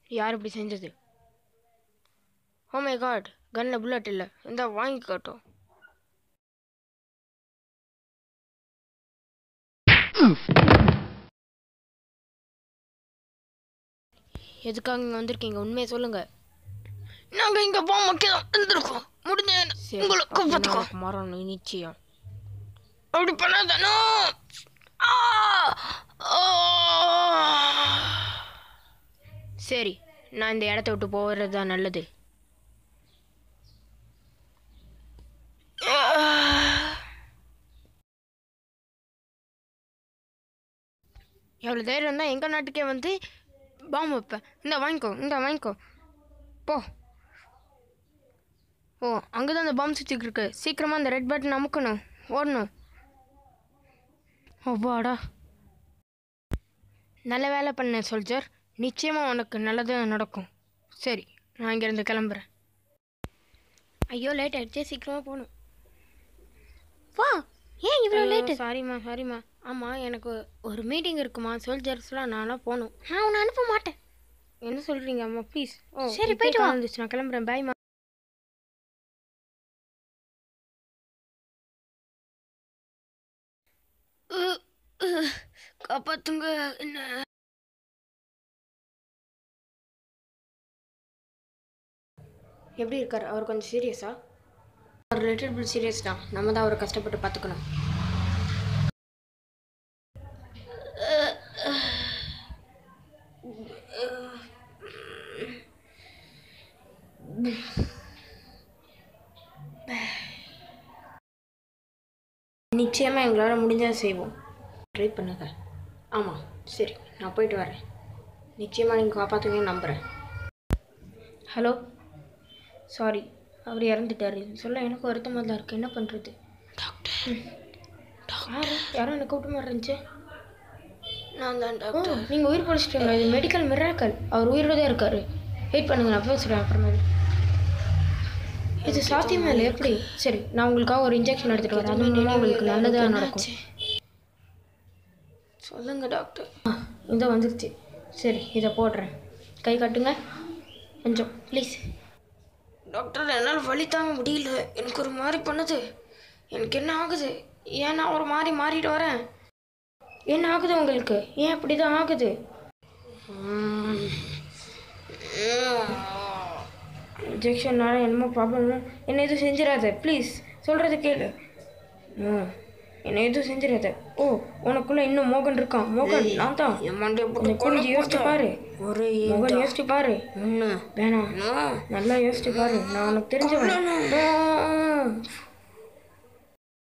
யார் இப்படி செஞ்சது ஓ மை காட் கன்னில் புல்லட் இல்லை இந்த வாங்கிக்கட்டும் எதுக்காக இங்கே வந்திருக்கீங்க உண்மையை சொல்லுங்க நாங்கள் இங்கே போக முக்கியம் இருந்திருக்கோம் முடிஞ்ச உங்களை காப்பாற்றுக்கோ மாறணும் நிச்சயம் அப்படி பண்ணாதானோ சரி நான் இந்த இடத்த விட்டு போகிறது தான் நல்லது எவ்வளோ தைரியம் இருந்தால் எங்கள் நாட்டுக்கே வந்து பாம்பு வைப்பேன் இந்த வாங்கிக்கோ இந்த வாங்கிக்கோ போ ஓ அங்கே தான் அந்த பாம்பு சுற்றிட்டு இருக்கு சீக்கிரமாக அந்த ரெட் பட்டன் அமுக்கணும் ஓடணும் அவ்வாடா நல்ல வேலை பண்ண சோல்ஜர் நிச்சயமாக உனக்கு நல்லது நடக்கும் சரி நான் இங்கேருந்து கிளம்புறேன் ஐயோ லேட் ஆகிடுச்சே சீக்கிரமாக போகணும் வா ஏன் இவ்வளோ லேட்டு சாரிம்மா சாரிம்மா ஆமாம் எனக்கு ஒரு மீட்டிங் இருக்குமா சோல்ஜர்ஸ்லாம் நான்லாம் போகணும் நான் உன்னை அனுப்ப மாட்டேன் என்ன சொல்கிறீங்க அம்மா ப்ளீஸ் ஓ சரி, இப்பயே போயிட்டு வா. கால் வந்துச்சு நான் கிளம்புறேன் பாய்மா காப்பாத்துங்க என்ன எப்படி இருக்கார் அவர் கொஞ்சம் சீரியஸா அவர் லிட்டில் பில் சீரியஸ் தான் நம்ம தான் அவரை கஷ்டப்பட்டு பார்த்துக்கணும் நிச்சயமாக எங்களால் முடிஞ்சதை செய்வோம் ட்ரை பண்ணுங்க ஆமாம் சரி நான் போயிட்டு வரேன் நிச்சயமாக நீங்கள் காப்பாற்றுவீங்கன்னு நம்புகிறேன் ஹலோ சாரி அவர் இறந்துட்டாரு சொல்ல எனக்கு வருத்தமாக தான் இருக்குது என்ன பண்ணுறது டாக்டர் யாரு யாரும் எனக்கு கூப்பிட்டு மாதிரி இருந்துச்சு நான் தான் டாக்டர் நீங்கள் உயிர் பழிச்சிட்டீங்களா இது மெடிக்கல் மிராக்கல் அவர் உயிரோட தான் இருக்காரு வெயிட் பண்ணுங்க நான் பேசுகிறேன் அப்புறமேல் இது சாத்தியமே இல்லை எப்படி சரி நான் உங்களுக்காக ஒரு இன்ஜெக்ஷன் எடுத்துகிட்டு வரேன் அது மூலமா உங்களுக்கு நல்லதாக நடக்கும் சொல்லுங்க டாக்டர் இந்த வந்துருச்சு சரி இதை போடுறேன் கை காட்டுங்க கொஞ்சம் ப்ளீஸ் டாக்டர் என்னால் வலி தாங்க முடியல எனக்கு ஒரு மாதிரி பண்ணுது எனக்கு என்ன ஆகுது ஏன் நான் ஒரு மாதிரி மாறிட்டு வரேன் என்ன ஆகுது உங்களுக்கு ஏன் அப்படி தான் ஆகுது இன்ஜெக்ஷனால என்னமோ ப்ராப்ளம் என்ன எதுவும் செஞ்சிடாத ப்ளீஸ் சொல்கிறத கேளு ம் என்ன எதுவும் செஞ்சிடாத ஓ உனக்குள்ள இன்னும் மோகன் இருக்கான் மோகன் நான் தான் கொஞ்சம் கொஞ்சம் யோசிச்சு பாரு ஒரு மோகன் யோசிச்சு பாரு ஒன்று வேணாம் நல்லா யோசிச்சு பாரு நான் உனக்கு தெரிஞ்சவன் ஆ,